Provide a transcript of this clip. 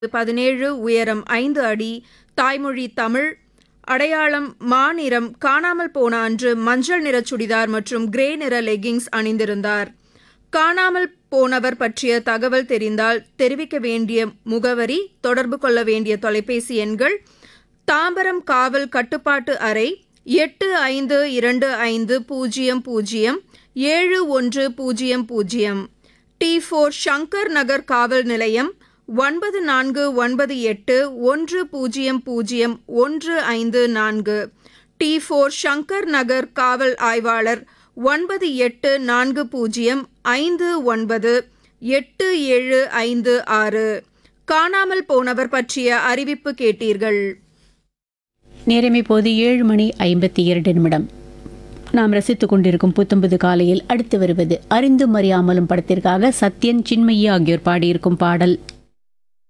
பதினேழு உயரம் ஐந்து அடி தாய்மொழி தமிழ் அடையாளம் மாநிறம் காணாமல் போன அன்று மஞ்சள் நிற சுடிதார் மற்றும் கிரே நிற லெகிங்ஸ் அணிந்திருந்தார் காணாமல் போனவர் பற்றிய தகவல் தெரிந்தால் தெரிவிக்க வேண்டிய முகவரி தொடர்பு கொள்ள வேண்டிய தொலைபேசி எண்கள் தாம்பரம் காவல் கட்டுப்பாட்டு அறை எட்டு ஐந்து இரண்டு ஐந்து பூஜ்ஜியம் பூஜ்ஜியம் ஏழு ஒன்று பூஜ்ஜியம் பூஜ்ஜியம் டி ஃபோர் சங்கர் நகர் காவல் நிலையம் ஒன்பது நான்கு ஒன்பது எட்டு ஒன்று பூஜ்ஜியம் பூஜ்ஜியம் ஒன்று ஐந்து நான்கு டி ஃபோர் சங்கர் நகர் காவல் ஆய்வாளர் ஒன்பது எட்டு நான்கு பூஜ்ஜியம் ஐந்து ஒன்பது எட்டு ஏழு ஐந்து ஆறு காணாமல் போனவர் பற்றிய அறிவிப்பு கேட்டீர்கள் நேரம் இப்போது ஏழு மணி ஐம்பத்தி இரண்டு நிமிடம் நாம் ரசித்துக் கொண்டிருக்கும் புத்தம்புது காலையில் அடுத்து வருவது அறிந்தும் அறியாமலும் படத்திற்காக சத்யன் சின்மயி ஆகியோர் பாடியிருக்கும் பாடல்